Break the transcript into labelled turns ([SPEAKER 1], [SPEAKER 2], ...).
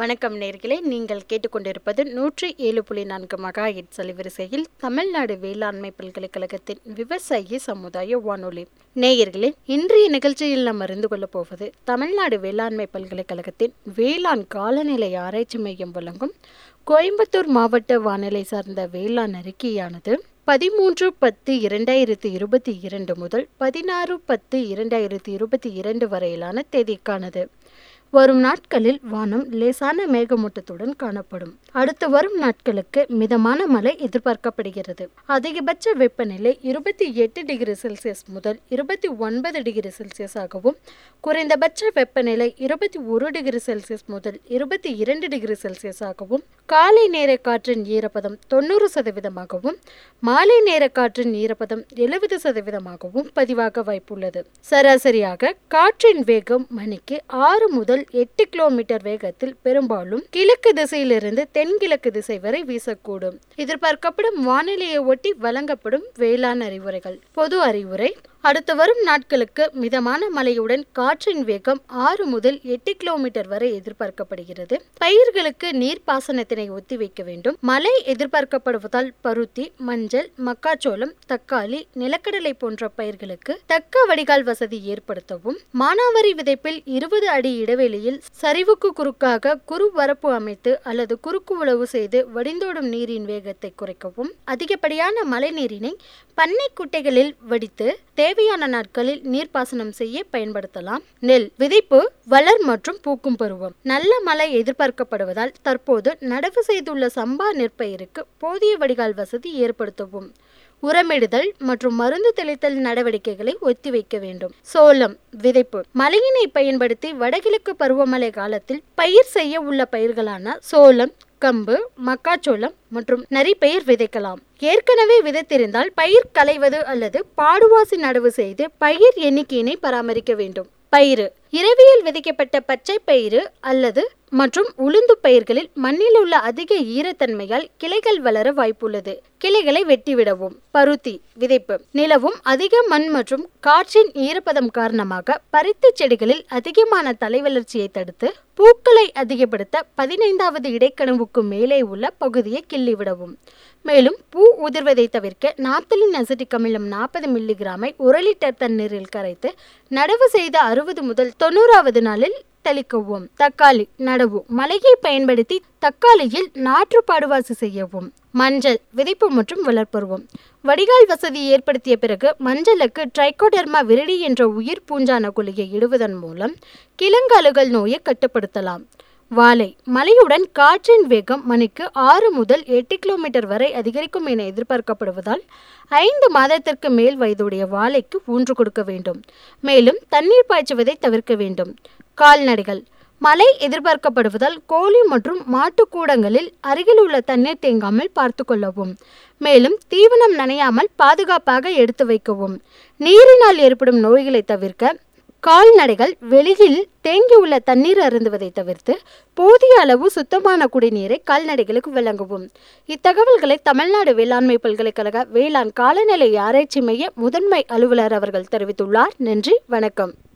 [SPEAKER 1] வணக்கம் நேர்களே நீங்கள் கேட்டுக்கொண்டிருப்பது நூற்றி ஏழு புள்ளி நான்கு மகா எட் அலைவரிசையில் தமிழ்நாடு வேளாண்மை பல்கலைக்கழகத்தின் விவசாயி சமுதாய வானொலி நேயர்களே இன்றைய நிகழ்ச்சியில் நாம் அறிந்து கொள்ளப் போவது தமிழ்நாடு வேளாண்மை பல்கலைக்கழகத்தின் வேளாண் காலநிலை ஆராய்ச்சி மையம் வழங்கும் கோயம்புத்தூர் மாவட்ட வானிலை சார்ந்த வேளாண் அறிக்கையானது பதிமூன்று பத்து இரண்டாயிரத்தி இருபத்தி இரண்டு முதல் பதினாறு பத்து இரண்டாயிரத்தி இருபத்தி இரண்டு வரையிலான தேதிக்கானது வரும் நாட்களில் வானம் லேசான மேகமூட்டத்துடன் காணப்படும் அடுத்து வரும் நாட்களுக்கு மிதமான மழை எதிர்பார்க்கப்படுகிறது அதிகபட்ச வெப்பநிலை இருபத்தி எட்டு டிகிரி செல்சியஸ் முதல் இருபத்தி ஒன்பது டிகிரி செல்சியஸ் ஆகவும் குறைந்தபட்ச வெப்பநிலை இருபத்தி ஒரு டிகிரி செல்சியஸ் முதல் இருபத்தி இரண்டு டிகிரி செல்சியஸ் ஆகவும் காலை நேர காற்றின் ஈரப்பதம் தொண்ணூறு சதவீதமாகவும் மாலை நேர காற்றின் ஈரப்பதம் எழுபது சதவீதமாகவும் பதிவாக வாய்ப்புள்ளது சராசரியாக காற்றின் வேகம் மணிக்கு ஆறு முதல் எட்டு கிலோமீட்டர் வேகத்தில் பெரும்பாலும் கிழக்கு திசையிலிருந்து தென்கிழக்கு திசை வரை வீசக்கூடும் எதிர்பார்க்கப்படும் வானிலையை ஒட்டி வழங்கப்படும் வேளாண் அறிவுரைகள் பொது அறிவுரை அடுத்து வரும் நாட்களுக்கு மிதமான மழையுடன் காற்றின் வேகம் ஆறு முதல் எட்டு கிலோமீட்டர் வரை எதிர்பார்க்கப்படுகிறது பயிர்களுக்கு நீர்ப்பாசனத்தினை ஒத்திவைக்க வேண்டும் மழை எதிர்பார்க்கப்படுவதால் பருத்தி மஞ்சள் மக்காச்சோளம் தக்காளி நிலக்கடலை போன்ற பயிர்களுக்கு தக்க வடிகால் வசதி ஏற்படுத்தவும் மானாவாரி விதைப்பில் இருபது அடி இடைவெளியில் சரிவுக்கு குறுக்காக குறு வரப்பு அமைத்து அல்லது குறுக்கு உழவு செய்து வடிந்தோடும் நீரின் வேகத்தை குறைக்கவும் அதிகப்படியான மழை நீரினை பண்ணை குட்டைகளில் வடித்து தேவையான நாட்களில் நீர்ப்பாசனம் செய்ய பயன்படுத்தலாம் நெல் விதைப்பு வளர் மற்றும் பூக்கும் பருவம் நல்ல மழை எதிர்பார்க்கப்படுவதால் தற்போது நடவு செய்துள்ள சம்பா நெற்பயிருக்கு போதிய வடிகால் வசதி ஏற்படுத்தவும் உரமிடுதல் மற்றும் மருந்து தெளித்தல் நடவடிக்கைகளை ஒத்திவைக்க வேண்டும் சோளம் விதைப்பு மழையினை பயன்படுத்தி வடகிழக்கு பருவமழை காலத்தில் பயிர் செய்ய உள்ள பயிர்களான சோளம் கம்பு மக்காச்சோளம் மற்றும் நரிப்பயிர் விதைக்கலாம் ஏற்கனவே விதைத்திருந்தால் பயிர் களைவது அல்லது பாடுவாசி நடவு செய்து பயிர் எண்ணிக்கையினை பராமரிக்க வேண்டும் பயிறு இரவியில் விதைக்கப்பட்ட பச்சை பயிறு அல்லது மற்றும் உளுந்து பயிர்களில் மண்ணில் உள்ள அதிக ஈரத்தன்மையால் கிளைகள் வளர வாய்ப்புள்ளது கிளைகளை வெட்டிவிடவும் பருத்தி விதைப்பு நிலவும் அதிக மண் மற்றும் காற்றின் ஈரப்பதம் காரணமாக பருத்தி செடிகளில் அதிகமான தலை வளர்ச்சியை தடுத்து பூக்களை அதிகப்படுத்த பதினைந்தாவது இடைக்கணவுக்கு மேலே உள்ள பகுதியை கிள்ளிவிடவும் மேலும் பூ உதிர்வதை தவிர்க்க நாப்தலின் அசிட்டிக் அமிலம் நாற்பது மில்லிகிராமை ஒரு லிட்டர் தண்ணீரில் கரைத்து நடவு செய்த அறுபது முதல் தொண்ணூறாவது நாளில் தெளிக்கவும் தக்காளி நடவு மழையை பயன்படுத்தி தக்காளியில் நாற்று பாடுவாசி செய்யவும் மஞ்சள் விதைப்பு மற்றும் வளர்ப்பருவம் வடிகால் வசதி ஏற்படுத்திய பிறகு மஞ்சளுக்கு ட்ரைகோடர்மா விரிடி என்ற உயிர் பூஞ்சான குழியை இடுவதன் மூலம் கிழங்காலுகள் நோயை கட்டுப்படுத்தலாம் வாழை மழையுடன் காற்றின் வேகம் மணிக்கு ஆறு முதல் எட்டு கிலோமீட்டர் வரை அதிகரிக்கும் என எதிர்பார்க்கப்படுவதால் ஐந்து மாதத்திற்கு மேல் வயதுடைய வாழைக்கு ஊன்று கொடுக்க வேண்டும் மேலும் தண்ணீர் பாய்ச்சுவதை தவிர்க்க வேண்டும் கால்நடைகள் மழை எதிர்பார்க்கப்படுவதால் கோழி மற்றும் மாட்டுக்கூடங்களில் அருகில் உள்ள தண்ணீர் தேங்காமல் பார்த்து கொள்ளவும் மேலும் தீவனம் நனையாமல் பாதுகாப்பாக எடுத்து வைக்கவும் நீரினால் ஏற்படும் நோய்களை தவிர்க்க கால்நடைகள் வெளியில் தேங்கியுள்ள தண்ணீர் அருந்துவதை தவிர்த்து போதிய அளவு சுத்தமான குடிநீரை கால்நடைகளுக்கு வழங்கவும் இத்தகவல்களை தமிழ்நாடு வேளாண்மை பல்கலைக்கழக வேளாண் காலநிலை ஆராய்ச்சி மைய முதன்மை அலுவலர் அவர்கள் தெரிவித்துள்ளார் நன்றி வணக்கம்